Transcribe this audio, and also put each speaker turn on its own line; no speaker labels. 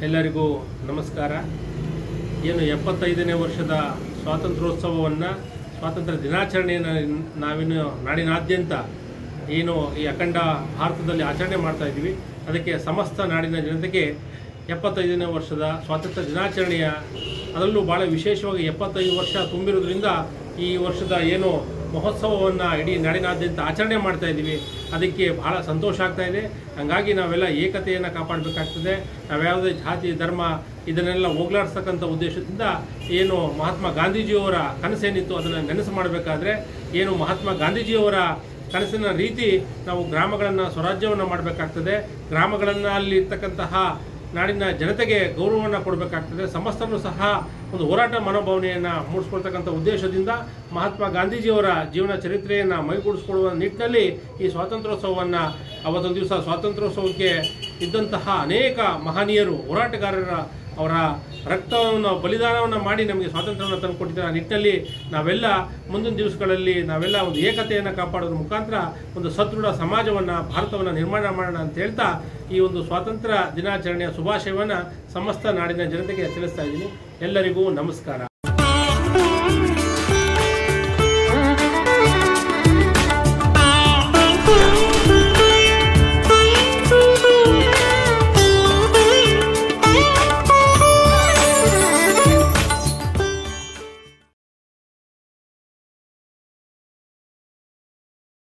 ಎಲ್ಲರಿಗೂ ನಮಸ್ಕಾರ ಏನು ಎಪ್ಪತ್ತೈದನೇ ವರ್ಷದ ಸ್ವಾತಂತ್ರ್ಯೋತ್ಸವವನ್ನು ಸ್ವಾತಂತ್ರ್ಯ ದಿನಾಚರಣೆಯನ್ನು ನಾವಿನ್ನು ನಾಡಿನಾದ್ಯಂತ ಏನು ಈ ಅಖಂಡ ಭಾರತದಲ್ಲಿ ಆಚರಣೆ ಮಾಡ್ತಾ ಇದ್ದೀವಿ ಅದಕ್ಕೆ ಸಮಸ್ತ ನಾಡಿನ ಜನತೆಗೆ ಎಪ್ಪತ್ತೈದನೇ ವರ್ಷದ ಸ್ವಾತಂತ್ರ್ಯ ದಿನಾಚರಣೆಯ ಅದರಲ್ಲೂ ಭಾಳ ವಿಶೇಷವಾಗಿ ಎಪ್ಪತ್ತೈದು ವರ್ಷ ತುಂಬಿರೋದ್ರಿಂದ ಈ ವರ್ಷದ ಏನು ಮಹೋತ್ಸವವನ್ನು ಇಡೀ ನಾಡಿನಾದ್ಯಂತ ಆಚರಣೆ ಮಾಡ್ತಾ ಇದ್ದೀವಿ ಅದಕ್ಕೆ ಬಹಳ ಸಂತೋಷ ಆಗ್ತಾ ಇದೆ ಹಾಗಾಗಿ ನಾವೆಲ್ಲ ಏಕತೆಯನ್ನು ಕಾಪಾಡಬೇಕಾಗ್ತದೆ ನಾವ್ಯಾವುದೇ ಜಾತಿ ಧರ್ಮ ಇದನ್ನೆಲ್ಲ ಹೋಗ್ಲಾಡ್ಸ್ತಕ್ಕಂಥ ಉದ್ದೇಶದಿಂದ ಏನು ಮಹಾತ್ಮ ಗಾಂಧೀಜಿಯವರ ಕನಸೇನಿತ್ತು ಅದನ್ನು ನೆನಸು ಮಾಡಬೇಕಾದ್ರೆ ಏನು ಮಹಾತ್ಮ ಗಾಂಧೀಜಿಯವರ ಕನಸಿನ ರೀತಿ ನಾವು ಗ್ರಾಮಗಳನ್ನು ಸ್ವರಾಜ್ಯವನ್ನು ಮಾಡಬೇಕಾಗ್ತದೆ ಗ್ರಾಮಗಳನ್ನು ಅಲ್ಲಿ ಇರ್ತಕ್ಕಂತಹ ನಾಡಿನ ಜನತೆಗೆ ಗೌರವವನ್ನು ಕೊಡಬೇಕಾಗ್ತದೆ ಸಮಸ್ತರು ಸಹ ಒಂದು ಹೋರಾಟ ಮನೋಭಾವನೆಯನ್ನು ಮೂಡಿಸ್ಕೊಳ್ತಕ್ಕಂಥ ಉದ್ದೇಶದಿಂದ ಮಹಾತ್ಮ ಗಾಂಧೀಜಿಯವರ ಜೀವನ ಚರಿತ್ರೆಯನ್ನು ಮೈಗೂಡಿಸ್ಕೊಳ್ಳುವ ನಿಟ್ಟಿನಲ್ಲಿ ಈ ಸ್ವಾತಂತ್ರ್ಯೋತ್ಸವವನ್ನು ಅವತ್ತೊಂದು ದಿವಸ ಸ್ವಾತಂತ್ರ್ಯೋತ್ಸವಕ್ಕೆ ಇದ್ದಂತಹ ಅನೇಕ ಮಹನೀಯರು ಹೋರಾಟಗಾರರ ಅವರ ರಕ್ತವನ್ನು ಬಲಿದಾನವನ್ನು ಮಾಡಿ ನಮಗೆ ಸ್ವಾತಂತ್ರ್ಯವನ್ನು ತಂದುಕೊಟ್ಟಿದ್ದಾರೆ ಆ ನಿಟ್ಟಿನಲ್ಲಿ ನಾವೆಲ್ಲ ಮುಂದಿನ ದಿವಸಗಳಲ್ಲಿ ನಾವೆಲ್ಲ ಒಂದು ಏಕತೆಯನ್ನು ಕಾಪಾಡೋದ್ರ ಮುಖಾಂತರ ಒಂದು ಸದೃಢ ಸಮಾಜವನ್ನು ಭಾರತವನ್ನು ನಿರ್ಮಾಣ ಮಾಡೋಣ ಅಂತ ಹೇಳ್ತಾ ಈ ಒಂದು ಸ್ವಾತಂತ್ರ್ಯ ದಿನಾಚರಣೆಯ ಶುಭಾಶಯವನ್ನು ಸಮಸ್ತ ನಾಡಿನ ಜನತೆಗೆ ತಿಳಿಸ್ತಾ ಇದ್ದೀನಿ ಎಲ್ಲರಿಗೂ ನಮಸ್ಕಾರ